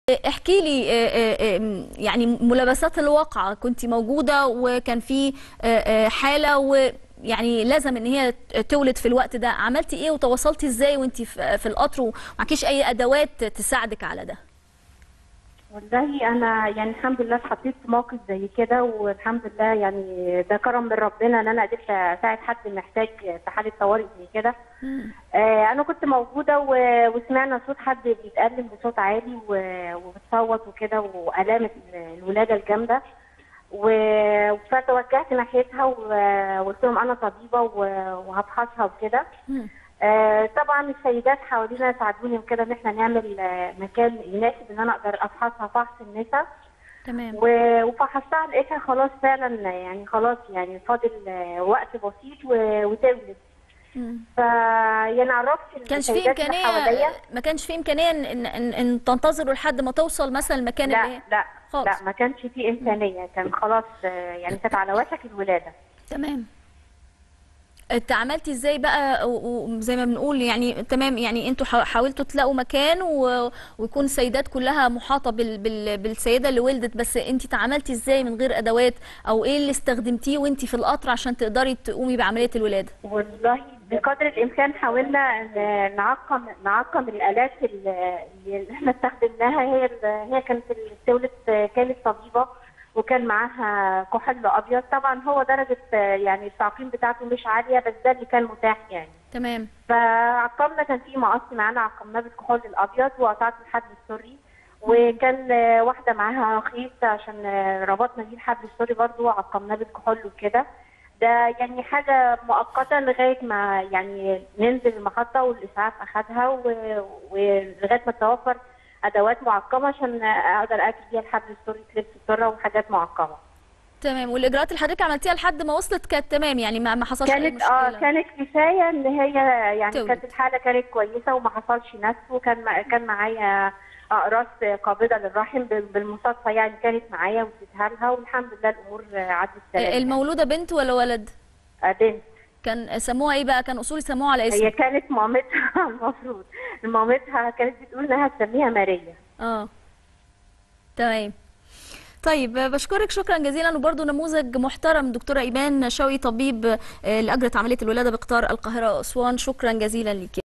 احكي لي آه، آه، آه، يعني ملابسات الواقعة كنت موجودة وكان في آه، آه، حالة ويعني لازم ان هي تولد في الوقت ده عملتي ايه وتواصلتي ازاي وانت في في القطر ومعكيش اي ادوات تساعدك على ده والله انا يعني الحمد لله اتحطيت في موقف زي كده والحمد لله يعني ده كرم من ربنا ان انا قدرت اساعد حد محتاج في حاله طوارئ زي كده آه انا كنت موجوده و- وسمعنا صوت حد بيتكلم بصوت عالي و- وبتصوت وكده والامت الولاده الجامده و- فتوجهت ناحيتها و- وقلت لهم انا طبيبه و- وهفحصها وكده آه، طبعا السيدات حوالينا ساعدوني وكده ان احنا نعمل آه، مكان يناسب ان انا اقدر افحصها فحص النساء تمام و- وفحصتها لقيتها خلاص فعلا يعني خلاص يعني فاضل آه، وقت بسيط و- وتولد ف يعني عرفت كانش في السيدات اللي حواليا امكانيه ما كانش في امكانيه ان ان, إن, إن تنتظروا لحد ما توصل مثلا المكان اللي لا هي لا خالص. لا ما كانش في امكانيه كان خلاص آه، يعني كانت على وشك الولاده تمام انت عملتي ازاي بقى و- وزي ما بنقول يعني تمام يعني انتوا حا- حاولتوا تلاقوا مكان و... ويكون السيدات كلها محاطه بال... بال... بالسيده اللي ولدت بس انت تعاملتي ازاي من غير ادوات او ايه اللي استخدمتيه وانت في القطر عشان تقدري تقومي بعمليه الولاده والله بقدر الامكان حاولنا ن- نعقم نعقم الالات ال- اللي احنا استخدمناها هي ال- هي كانت التولد كانت طبيبه وكان معاها كحول ابيض طبعا هو درجه يعني التعقيم بتاعته مش عاليه بس ده اللي كان متاح يعني تمام فعقمنا كان في مقص معانا عقمناه بالكحول الابيض وقطعت الحبل السري وكان آه، واحده معاها خيط عشان آه، ربطنا بيه الحبل السري برضو وعقمناه بالكحول وكده ده يعني حاجه مؤقته لغايه ما يعني ننزل المحطه والاسعاف اخدها و- ولغايه ما توفر ادوات معقمه عشان اقدر اكل بيها الحبل السري كليبس السره وحاجات معقمه تمام والاجراءات اللي حضرتك عملتيها لحد ما وصلت كانت تمام يعني ما ما حصلش اي كانت اه مشكله كانت كفايه ان هي يعني تولد. كانت الحاله كانت كويسه وما حصلش نسف وكان مع- كان معايا اقراص قابضه للرحم بال- بالمصادفه يعني كانت معايا واديتها لها والحمد لله الامور عدت سلام المولوده بنت ولا ولد آه، بنت كان سموها ايه بقى كان اصول سموها على اسم هي كانت مامتها المفروض مامتها كانت بتقول انها هتسميها ماريا اه تمام طيب آه، بشكرك شكرا جزيلا وبرضه نموذج محترم دكتوره ايمان شوقي طبيب آه، لاجرت عمليه الولاده بقطار القاهره واسوان شكرا جزيلا ليك